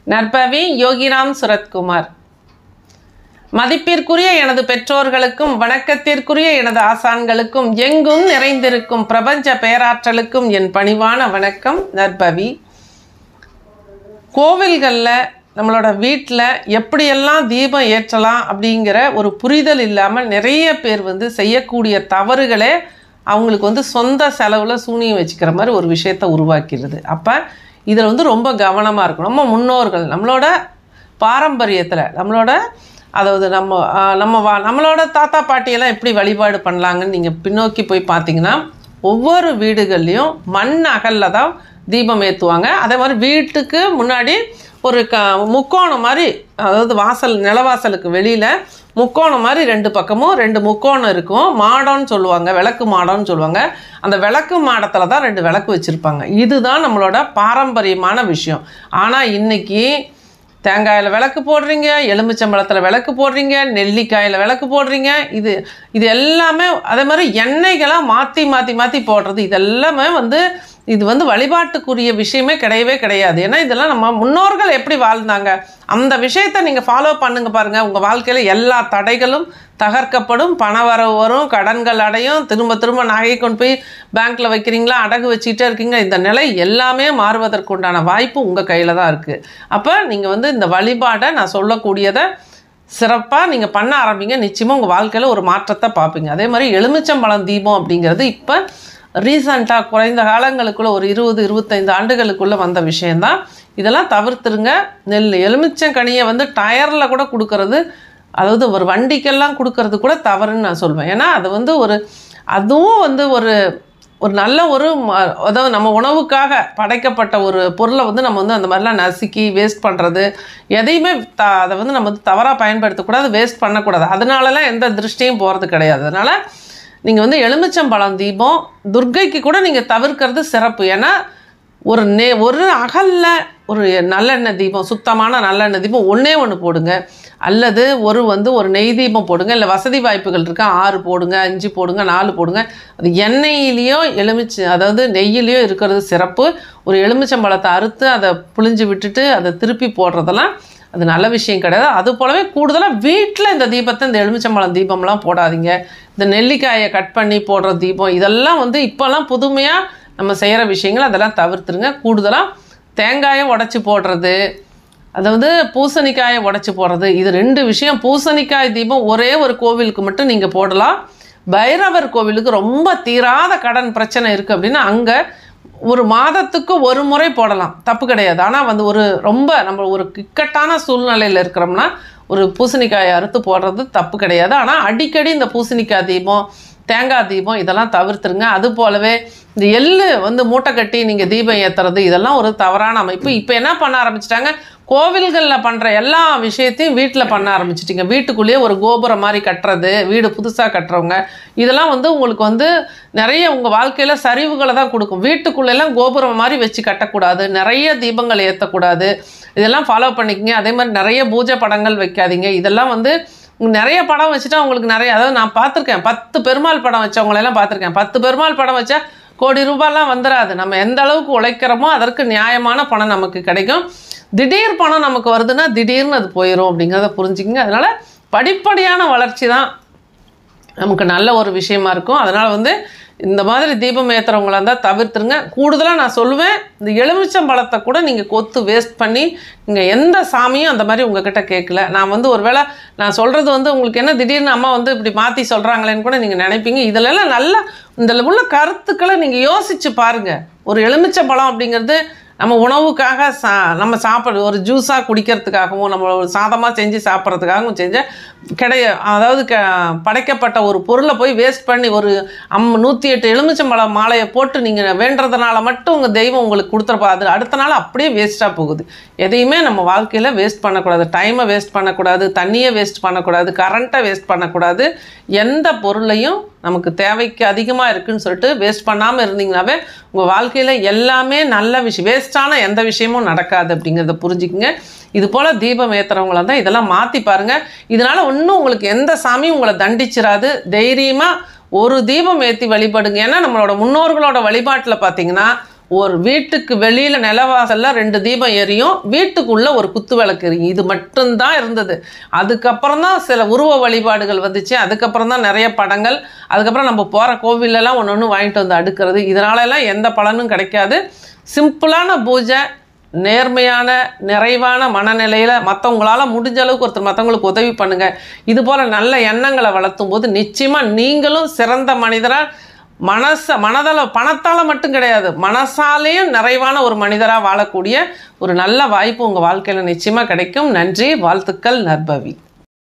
நற்பவி யோகிராம் சுரத்குமார் மதிப்பிற்குரிய எனது பெற்றோர்களுக்கும் வணக்கத்திற்குரிய எனது ஆசான்களுக்கும் எங்கும் நிறைந்திருக்கும் பிரபஞ்ச பேராற்றலுக்கும் என் பணிவான வணக்கம் நற்பவி கோவில்களில் நம்மளோட வீட்டில் எப்படியெல்லாம் தீபம் ஏற்றலாம் அப்படிங்கிற ஒரு புரிதல் இல்லாமல் நிறைய பேர் வந்து செய்யக்கூடிய தவறுகளே அவங்களுக்கு வந்து சொந்த செலவில் சூனியம் வச்சுக்கிற மாதிரி ஒரு விஷயத்தை உருவாக்கிடுது அப்போ இதில் வந்து ரொம்ப கவனமாக இருக்கணும் நம்ம முன்னோர்கள் நம்மளோட பாரம்பரியத்தில் நம்மளோட அதாவது நம்ம ஆஹ், நம்ம வா நம்மளோட தாத்தா பாட்டியெல்லாம் எப்படி வழிபாடு பண்ணலாங்கன்னு நீங்கள் பின்னோக்கி போய் பார்த்தீங்கன்னா ஒவ்வொரு வீடுகள்லையும் மண் அகலில் தான் தீபம் ஏற்றுவாங்க அதே மாதிரி வீட்டுக்கு முன்னாடி ஒரு க முக்கோணம் மாதிரி அதாவது வாசல் நிலவாசலுக்கு வெளியில் முக்கோணம் மாதிரி ரெண்டு பக்கமும் ரெண்டு முக்கோணம் இருக்கும் மாடம்னு சொல்லுவாங்க விளக்கு மாடம்னு சொல்லுவாங்க அந்த விளக்கு மாடத்தில் தான் ரெண்டு விளக்கு வச்சுருப்பாங்க இதுதான் நம்மளோட பாரம்பரியமான விஷயம் ஆனால் இன்னைக்கு தேங்காயில் விளக்கு போடுறீங்க எலுமிச்சம்பழத்தில் விளக்கு போடுறீங்க நெல்லிக்காயில் விளக்கு போடுறீங்க இது இது எல்லாமே அதே மாதிரி எண்ணெய்களாக மாற்றி மாற்றி மாற்றி போடுறது இதெல்லாமே வந்து இது வந்து வழிபாட்டுக்குரிய விஷயமே கிடையவே கிடையாது ஏன்னா இதெல்லாம் நம்ம முன்னோர்கள் எப்படி வாழ்ந்தாங்க அந்த விஷயத்தை நீங்கள் ஃபாலோ பண்ணுங்க பாருங்கள் உங்கள் வாழ்க்கையில் எல்லா தடைகளும் தகர்க்கப்படும் பண வரவு வரும் கடன்கள் அடையும் திரும்ப திரும்ப நகையை கொண்டு போய் பேங்க்கில் வைக்கிறீங்களா அடகு வச்சுக்கிட்டே இருக்கீங்க இந்த நிலை எல்லாமே மாறுவதற்குண்டான வாய்ப்பு உங்கள் கையில் தான் இருக்குது அப்போ நீங்கள் வந்து இந்த வழிபாடை நான் சொல்லக்கூடியதை சிறப்பாக நீங்கள் பண்ண ஆரம்பிங்க நிச்சயமாக உங்கள் வாழ்க்கையில் ஒரு மாற்றத்தை பார்ப்பீங்க அதே மாதிரி எலுமிச்சம்பழம் தீபம் அப்படிங்கிறது இப்போ ரீசண்டாக குறைந்த காலங்களுக்குள்ள ஒரு இருபது இருபத்தைந்து ஆண்டுகளுக்குள்ளே வந்த விஷயந்தான் இதெல்லாம் தவிர்த்துருங்க நெல் எலுமிச்சங்கனியை வந்து டயரில் கூட கொடுக்கறது அதாவது ஒரு வண்டிக்கெல்லாம் கொடுக்கறது கூட தவறுன்னு நான் சொல்வேன் ஏன்னா அது வந்து ஒரு அதுவும் வந்து ஒரு ஒரு நல்ல ஒரு ம- அதாவது நம்ம உணவுக்காக படைக்கப்பட்ட ஒரு பொருளை வந்து நம்ம வந்து அந்த மாதிரிலாம் நசுக்கி வேஸ்ட் பண்ணுறது எதையுமே த அதை வந்து நம்ம வந்து தவறாக பயன்படுத்தக்கூடாது வேஸ்ட் பண்ணக்கூடாது அதனாலலாம் எந்த திருஷ்டியும் போகிறது கிடையாது அதனால் நீங்கள் வந்து எலுமிச்சம்பழம் தீபம் துர்க்கைக்கு கூட நீங்கள் தவிர்க்கிறது சிறப்பு ஏன்னா ஒரு நே ஒரு அகல்ல ஒரு நல்லெண்ணெய் தீபம் சுத்தமான நல்லெண்ணெய் தீபம் ஒன்றே ஒன்று போடுங்க அல்லது ஒரு வந்து ஒரு நெய் தீபம் போடுங்க இல்லை வசதி வாய்ப்புகள் இருக்கா ஆறு போடுங்க அஞ்சு போடுங்க நாலு போடுங்க அது எண்ணெயிலையோ எலுமிச்சை அதாவது நெய்யிலையோ இருக்கிறது சிறப்பு ஒரு எலுமிச்சம்பழத்தை அறுத்து அதை புழிஞ்சு விட்டுட்டு அதை திருப்பி போடுறதெல்லாம் அது நல்ல விஷயம் கிடையாது அது போலவே கூடுதலாக வீட்டில் இந்த தீபத்தை இந்த எலுமிச்சம்பழம் தீபம்லாம் போடாதீங்க இந்த நெல்லிக்காயை கட் பண்ணி போடுற தீபம் இதெல்லாம் வந்து இப்போல்லாம் புதுமையாக நம்ம செய்கிற விஷயங்கள் அதெல்லாம் தவிர்த்துருங்க கூடுதலாக தேங்காயை உடச்சி போடுறது அதாவது பூசணிக்காயை உடச்சி போடுறது இது ரெண்டு விஷயம் பூசணிக்காய் தீபம் ஒரே ஒரு கோவிலுக்கு மட்டும் நீங்கள் போடலாம் பைரவர் கோவிலுக்கு ரொம்ப தீராத கடன் பிரச்சனை இருக்குது அப்படின்னா அங்கே ஒரு மாதத்துக்கு ஒரு முறை போடலாம் தப்பு கிடையாது ஆனால் வந்து ஒரு ரொம்ப நம்ம ஒரு இக்கட்டான சூழ்நிலையில் இருக்கிறோம்னா ஒரு பூசணிக்காயை அறுத்து போடுறது தப்பு கிடையாது ஆனால் அடிக்கடி இந்த பூசணிக்காய் தீபம் தேங்காய் தீபம் இதெல்லாம் தவிர்த்துருங்க அது போலவே இந்த எள்ளு வந்து மூட்டை கட்டி நீங்கள் தீபம் ஏற்றுறது இதெல்லாம் ஒரு தவறான அமைப்பு இப்போ என்ன பண்ண ஆரம்பிச்சிட்டாங்க கோவில்களில் பண்ணுற எல்லா விஷயத்தையும் வீட்டில் பண்ண ஆரம்பிச்சிட்டிங்க வீட்டுக்குள்ளேயே ஒரு கோபுரம் மாதிரி கட்டுறது வீடு புதுசாக கட்டுறவங்க இதெல்லாம் வந்து உங்களுக்கு வந்து நிறைய உங்கள் வாழ்க்கையில் சரிவுகளை தான் கொடுக்கும் வீட்டுக்குள்ளெல்லாம் கோபுரம் மாதிரி வச்சு கட்டக்கூடாது நிறைய தீபங்கள் ஏற்றக்கூடாது இதெல்லாம் ஃபாலோ பண்ணிக்கங்க அதே மாதிரி நிறைய பூஜை படங்கள் வைக்காதீங்க இதெல்லாம் வந்து உங்க நிறைய படம் வச்சுட்டா உங்களுக்கு நிறைய அதாவது நான் பார்த்துருக்கேன் பத்து பெருமாள் படம் வச்சவங்களெல்லாம் பார்த்துருக்கேன் பத்து பெருமாள் படம் வச்சா கோடி ரூபாய்லாம் வந்துடாது நம்ம எந்த அளவுக்கு உழைக்கிறோமோ அதற்கு நியாயமான பணம் நமக்கு கிடைக்கும் திடீர் பணம் நமக்கு வருதுன்னா திடீர்னு அது போயிடும் அப்படிங்கிறத புரிஞ்சுக்கங்க அதனால் படிப்படியான வளர்ச்சி தான் நமக்கு நல்ல ஒரு விஷயமா இருக்கும் அதனால் வந்து இந்த மாதிரி தீபம் ஏற்றுறவங்களா இருந்தால் தவிர்த்துருங்க கூடுதலாக நான் சொல்லுவேன் இந்த எலுமிச்சம்பழத்தை கூட நீங்கள் கொத்து வேஸ்ட் பண்ணி நீங்கள் எந்த சாமியும் அந்த மாதிரி உங்ககிட்ட கேட்கல நான் வந்து ஒருவேளை நான் சொல்கிறது வந்து உங்களுக்கு என்ன திடீர்னு அம்மா வந்து இப்படி மாற்றி சொல்கிறாங்களேன்னு கூட நீங்கள் நினைப்பீங்க இதிலெல்லாம் நல்ல இந்த உள்ள கருத்துக்களை நீங்கள் யோசிச்சு பாருங்கள் ஒரு எலுமிச்சம்பழம் அப்படிங்கிறது நம்ம உணவுக்காக சா நம்ம சாப்பிட ஒரு ஜூஸாக குடிக்கிறதுக்காகவும் நம்ம ஒரு சாதமாக செஞ்சு சாப்பிட்றதுக்காகவும் செஞ்ச கிடையாது அதாவது க படைக்கப்பட்ட ஒரு பொருளை போய் வேஸ்ட் பண்ணி ஒரு அம் நூற்றி எட்டு எலுமிச்சம்பழம் மாலையை போட்டு நீங்கள் வேண்டுறதுனால மட்டும் உங்கள் தெய்வம் உங்களுக்கு கொடுத்துருப்பா அது அடுத்த நாள் அப்படியே வேஸ்ட்டாக போகுது எதையுமே நம்ம வாழ்க்கையில் வேஸ்ட் பண்ணக்கூடாது டைமை வேஸ்ட் பண்ணக்கூடாது தண்ணியை வேஸ்ட் பண்ணக்கூடாது கரண்ட்டை வேஸ்ட் பண்ணக்கூடாது எந்த பொருளையும் நமக்கு தேவைக்கு அதிகமாக இருக்குன்னு சொல்லிட்டு வேஸ்ட் பண்ணாமல் இருந்தீங்கன்னாவே உங்கள் வாழ்க்கையில் எல்லாமே நல்ல விஷயம் வேஸ்ட்டான எந்த விஷயமும் நடக்காது அப்படிங்கிறத புரிஞ்சுக்குங்க இது போல் தீபம் ஏற்றுறவங்களா தான் இதெல்லாம் மாற்றி பாருங்கள் இதனால் ஒன்றும் உங்களுக்கு எந்த சாமியும் உங்களை தண்டிச்சிராது தைரியமாக ஒரு தீபம் ஏற்றி வழிபடுங்க ஏன்னா நம்மளோட முன்னோர்களோட வழிபாட்டில் பார்த்தீங்கன்னா ஒரு வீட்டுக்கு வெளியில் நிலவாசல்ல ரெண்டு தீபம் எரியும் வீட்டுக்குள்ளே ஒரு குத்து விளக்கு எரியும் இது மட்டும்தான் இருந்தது அதுக்கப்புறம் தான் சில உருவ வழிபாடுகள் வந்துச்சு அதுக்கப்புறம் தான் நிறைய படங்கள் அதுக்கப்புறம் நம்ம போகிற கோவிலெல்லாம் ஒன்று ஒன்று வாங்கிட்டு வந்து அடுக்கிறது இதனாலலாம் எந்த பலனும் கிடைக்காது சிம்பிளான பூஜை நேர்மையான நிறைவான மனநிலையில் மற்றவங்களால் முடிஞ்ச அளவுக்கு ஒருத்தர் மற்றவங்களுக்கு உதவி பண்ணுங்கள் இது போல் நல்ல எண்ணங்களை வளர்த்தும் போது நிச்சயமாக நீங்களும் சிறந்த மனிதராக மனச மனதால் பணத்தால் மட்டும் கிடையாது மனசாலேயும் நிறைவான ஒரு மனிதராக வாழக்கூடிய ஒரு நல்ல வாய்ப்பு உங்கள் வாழ்க்கையில் நிச்சயமாக கிடைக்கும் நன்றி வாழ்த்துக்கள் நற்பவி